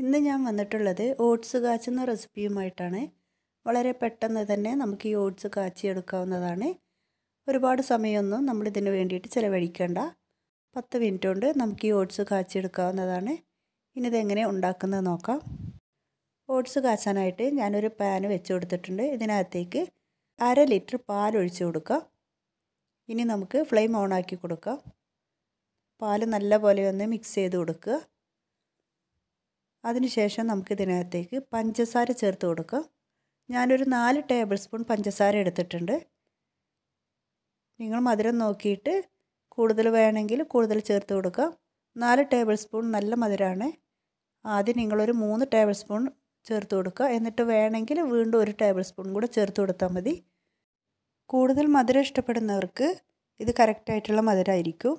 ഇന്ന് ഞാൻ വന്നിട്ടുള്ളത് ഓട്സ് കാച്ചുന്ന റെസിപ്പിയുമായിട്ടാണ് വളരെ പെട്ടെന്ന് തന്നെ നമുക്ക് ഈ ഓട്സ് കാച്ചിയെടുക്കാവുന്നതാണ് ഒരുപാട് സമയമൊന്നും നമ്മളിതിന് വേണ്ടിയിട്ട് ചിലവഴിക്കേണ്ട പത്ത് മിനിറ്റ് കൊണ്ട് നമുക്ക് ഈ ഓട്സ് കാച്ചിയെടുക്കാവുന്നതാണ് ഇനി ഇതെങ്ങനെ ഉണ്ടാക്കുന്നത് നോക്കാം ഓട്സ് കാച്ചാനായിട്ട് ഞാനൊരു പാന് വെച്ച് കൊടുത്തിട്ടുണ്ട് ഇതിനകത്തേക്ക് അര ലിറ്റർ പാൽ ഒഴിച്ച് കൊടുക്കാം ഇനി നമുക്ക് ഫ്ലെയിം ഓൺ ആക്കി കൊടുക്കാം പാൽ നല്ല പോലെ ഒന്ന് മിക്സ് ചെയ്ത് കൊടുക്കുക അതിനുശേഷം നമുക്ക് ഇതിനകത്തേക്ക് പഞ്ചസാര ചേർത്ത് കൊടുക്കാം ഞാനൊരു നാല് ടേബിൾ സ്പൂൺ പഞ്ചസാര എടുത്തിട്ടുണ്ട് നിങ്ങൾ മധുരം നോക്കിയിട്ട് കൂടുതൽ വേണമെങ്കിൽ കൂടുതൽ ചേർത്ത് കൊടുക്കാം നാല് ടേബിൾ സ്പൂൺ നല്ല മധുരമാണ് ആദ്യം നിങ്ങളൊരു മൂന്ന് ടേബിൾ സ്പൂൺ ചേർത്ത് കൊടുക്കുക എന്നിട്ട് വേണമെങ്കിൽ വീണ്ടും ഒരു ടേബിൾ സ്പൂൺ കൂടെ ചേർത്ത് കൊടുത്താൽ മതി കൂടുതൽ മധുരം ഇഷ്ടപ്പെടുന്നവർക്ക് ഇത് കറക്റ്റായിട്ടുള്ള മധുരമായിരിക്കും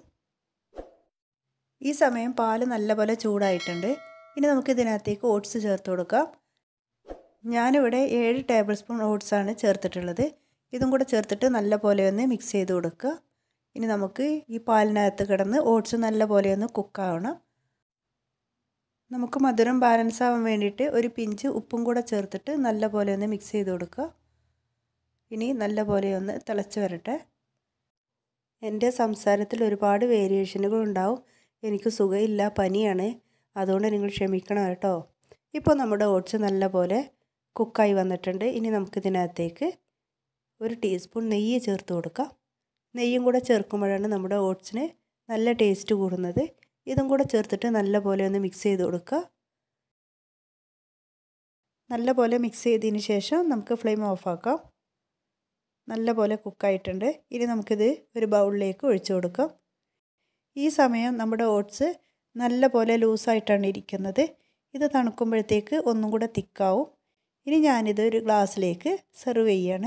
ഈ സമയം പാല് നല്ലപോലെ ചൂടായിട്ടുണ്ട് ഇനി നമുക്ക് ഇതിനകത്തേക്ക് ഓട്സ് ചേർത്ത് കൊടുക്കാം ഞാനിവിടെ ഏഴ് ടേബിൾ സ്പൂൺ ഓട്സാണ് ചേർത്തിട്ടുള്ളത് ഇതും കൂടെ ചേർത്തിട്ട് നല്ല പോലെ ഒന്ന് മിക്സ് ചെയ്ത് കൊടുക്കുക ഇനി നമുക്ക് ഈ പാലിനകത്ത് കിടന്ന് ഓട്സ് നല്ല പോലെ ഒന്ന് കുക്കാവണം നമുക്ക് മധുരം ബാലൻസ് ആവാൻ വേണ്ടിയിട്ട് ഒരു പിഞ്ച് ഉപ്പും കൂടെ ചേർത്തിട്ട് നല്ല പോലെ ഒന്ന് മിക്സ് ചെയ്ത് കൊടുക്കുക ഇനി നല്ല പോലെ ഒന്ന് തിളച്ച് വരട്ടെ എൻ്റെ സംസാരത്തിൽ ഒരുപാട് വേരിയേഷനുകൾ ഉണ്ടാവും എനിക്ക് സുഖമില്ല പനിയാണ് അതുകൊണ്ട് നിങ്ങൾ ക്ഷമിക്കണം കേട്ടോ ഇപ്പോൾ നമ്മുടെ ഓട്സ് നല്ല പോലെ കുക്കായി വന്നിട്ടുണ്ട് ഇനി നമുക്കിതിനകത്തേക്ക് ഒരു ടീസ്പൂൺ നെയ്യ് ചേർത്ത് കൊടുക്കാം നെയ്യും കൂടെ ചേർക്കുമ്പോഴാണ് നമ്മുടെ ഓട്സിന് നല്ല ടേസ്റ്റ് കൂടുന്നത് ഇതും കൂടെ ചേർത്തിട്ട് നല്ല പോലെ ഒന്ന് മിക്സ് ചെയ്ത് കൊടുക്കുക നല്ല പോലെ മിക്സ് ചെയ്തതിന് ശേഷം നമുക്ക് ഫ്ലെയിം ഓഫാക്കാം നല്ല പോലെ കുക്കായിട്ടുണ്ട് ഇനി നമുക്കിത് ഒരു ബൗളിലേക്ക് ഒഴിച്ചു കൊടുക്കാം ഈ സമയം നമ്മുടെ ഓട്സ് നല്ല പോലെ ലൂസായിട്ടാണ് ഇരിക്കുന്നത് ഇത് തണുക്കുമ്പോഴത്തേക്ക് ഒന്നും കൂടെ തിക്കാവും ഇനി ഞാനിത് ഒരു ഗ്ലാസ്സിലേക്ക് സെർവ് ചെയ്യാണ്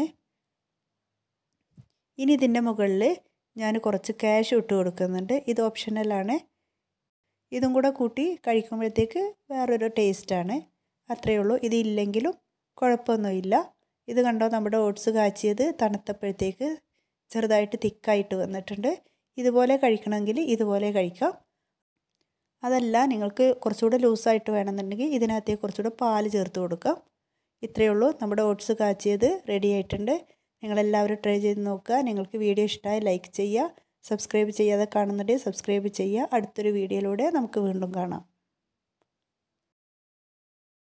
ഇനി ഇതിൻ്റെ മുകളിൽ ഞാൻ കുറച്ച് ക്യാഷ് ഇട്ട് കൊടുക്കുന്നുണ്ട് ഇത് ഓപ്ഷണലാണ് ഇതും കൂടെ കൂട്ടി കഴിക്കുമ്പോഴത്തേക്ക് വേറൊരു ടേസ്റ്റാണ് അത്രയേ ഉള്ളൂ ഇതില്ലെങ്കിലും കുഴപ്പമൊന്നുമില്ല ഇത് കണ്ടോ നമ്മുടെ ഓട്സ് കാച്ചിയത് തണുത്തപ്പോഴത്തേക്ക് ചെറുതായിട്ട് തിക്കായിട്ട് വന്നിട്ടുണ്ട് ഇതുപോലെ കഴിക്കണമെങ്കിൽ ഇതുപോലെ കഴിക്കാം അതല്ല നിങ്ങൾക്ക് കുറച്ചുകൂടെ ലൂസായിട്ട് വേണമെന്നുണ്ടെങ്കിൽ ഇതിനകത്തേക്ക് കുറച്ചുകൂടെ പാല് ചേർത്ത് കൊടുക്കാം ഇത്രയേ ഉള്ളൂ നമ്മുടെ ഓട്സ് കാച്ചിയത് റെഡി ആയിട്ടുണ്ട് നിങ്ങളെല്ലാവരും ട്രൈ ചെയ്ത് നോക്കുക നിങ്ങൾക്ക് വീഡിയോ ഇഷ്ടമായി ലൈക്ക് ചെയ്യുക സബ്സ്ക്രൈബ് ചെയ്യാതെ കാണുന്നുണ്ടെങ്കിൽ സബ്സ്ക്രൈബ് ചെയ്യുക അടുത്തൊരു വീഡിയോയിലൂടെ നമുക്ക് വീണ്ടും കാണാം